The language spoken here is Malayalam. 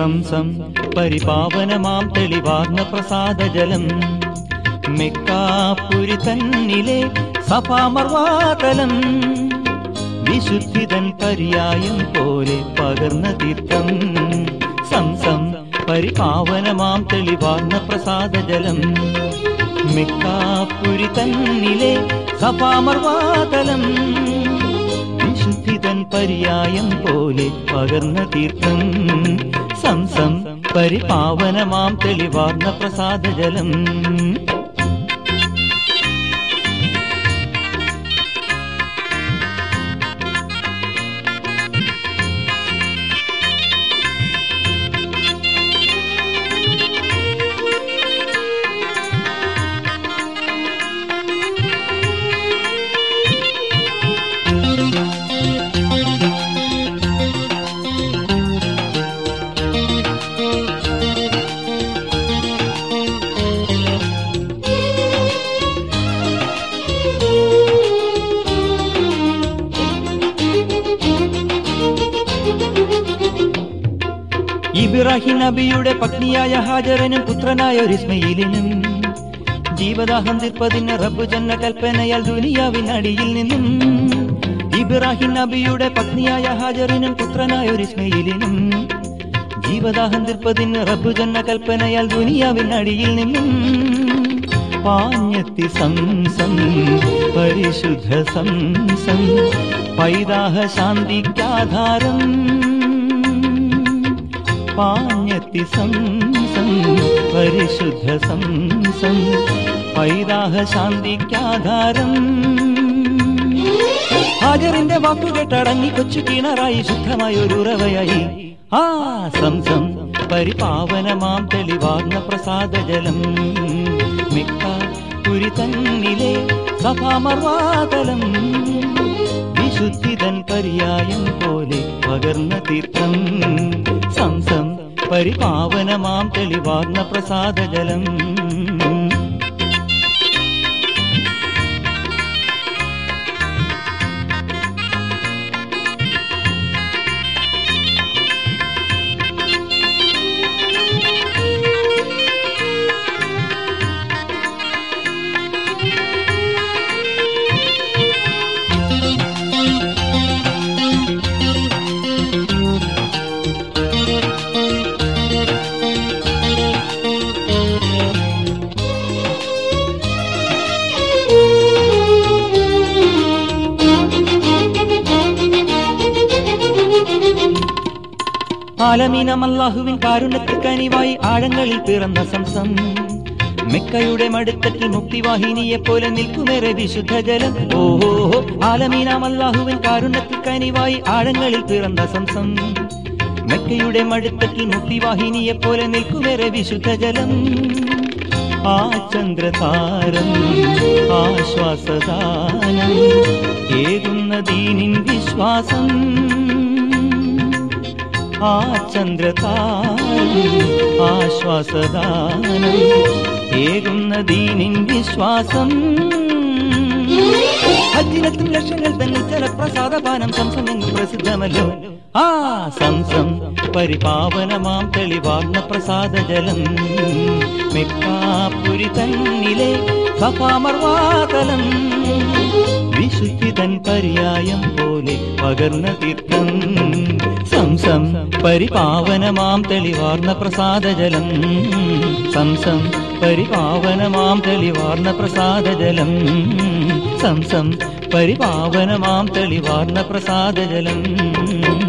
സംസം പരിപാവനമാം തെളിവാർന്ന പ്രസാദജലം മെക്കാപ്പുരി തന്നിലെ സഭാമർവാതലം വിശുദ്ധിതൻ പര്യായം പോലെ പകർന്ന തീർത്ഥം സംസം പരിപാവനമാം തെളിവാർന്ന പ്രസാദജലം മിക്കാപ്പുരി തന്നിലെ സഭാമർവാതലം വിശുദ്ധിതൻ പര്യായം പോലെ പകർന്ന തീർത്ഥം സംസം പരിപാവനമാം തെളിവാർന്ന പ്രസാദജലം ഇബ്രാഹിം നബിയുടെ പത്നിയായ ഹാജറിനും പുത്രനായ ഒരു ഇസ്മയിലിനും ജീവദാഹം തീർപ്പതിന് റബ്ബു ജന്ന കൽപ്പനയാൽ ദുനിയാവിനടിയിൽ നിന്നും ഇബ്രാഹിം നബിയുടെ പത്നിയായ ഹാജറിനും പുത്രനായ ഒരു ഇസ്മയിലിനും ജീവദാഹം തീർപ്പതിന് റബ്ബു ജന്ന കൽപ്പനയാൽ ദുനിയാവിനടിയിൽ നിന്നും പാഞ്ഞെത്തി സംസം പരിശുദ്ധ സംസം പൈതാഹ ശാന്തിക്കാധാരം പാഞ്ഞെത്തി സംസം പരിശുദ്ധ സംസം പൈതാഹ ശാന്തിക്കാധാരം ഹാജറിന്റെ വാക്കു കേട്ടടങ്ങി കൊച്ചു കിണറായി ശുദ്ധമായ ഒരു ഉറവയായി ആ സംസം പരിപാവനമാം തെളിവാർന്ന പ്രസാദജലം മിക്ക പുരി തന്നിലെ സഭാമർവാതലം വിശുദ്ധിതൻ പര്യായം പോലെ പകർന്ന തീർത്ഥം സംസം പരിപാവനമാം തെളിവാർന്ന പ്രസാദജലം ആലമീനം അല്ലാഹുവിൻ കാരുണ്യത്തിൽ കനിവായി ആഴങ്ങളിൽ പിറന്ന സംസം മെക്കയുടെ മടുത്തട്ടിൽ മുക്തിവാഹിനിയെ പോലെ നിൽക്കുമേറെ വിശുദ്ധ ജലം ഓഹോ ആലമീനാം അല്ലാഹുവിൻ കാരുണ്യത്തിൽ കനിവായി ആഴങ്ങളിൽ പിറന്ന സംസം മെക്കയുടെ മടുത്തട്ടിൽ മുക്തിവാഹിനിയെ പോലെ നിൽക്കുമേറെ വിശുദ്ധ ജലം ആ ചന്ദ്രതാരം ആശ്വാസദാനം ഏകുന്ന ദീനിൻ വിശ്വാസം ആ ചന്ദ്രതാരം ആശ്വാസദാനം ഏകുന്ന ദീനിൻ വിശ്വാസം ഹജ്ജിനത്തും ലക്ഷങ്ങൾ തന്നെ ജലപ്രസാദപാനം സംസം എന്നും പ്രസിദ്ധമല്ലോ ആ സംസം പരിപാവനമാം തെളിവാർന്ന പ്രസാദജലം മെക്കാപ്പുരി തന്നിലെ സഭാമർവാതലം വിശുദ്ധിതൻ പര്യായം പോലെ പകർന്ന തീർത്ഥം സംസം പരിപാവനമാം തെളിവാർന്ന പ്രസാദജലം സംസം പരിപാവനമാം തെളിവാർന്ന പ്രസാദജലം സംസം പരിപാവനമാം തെളിവാർന്ന പ്രസാദജലം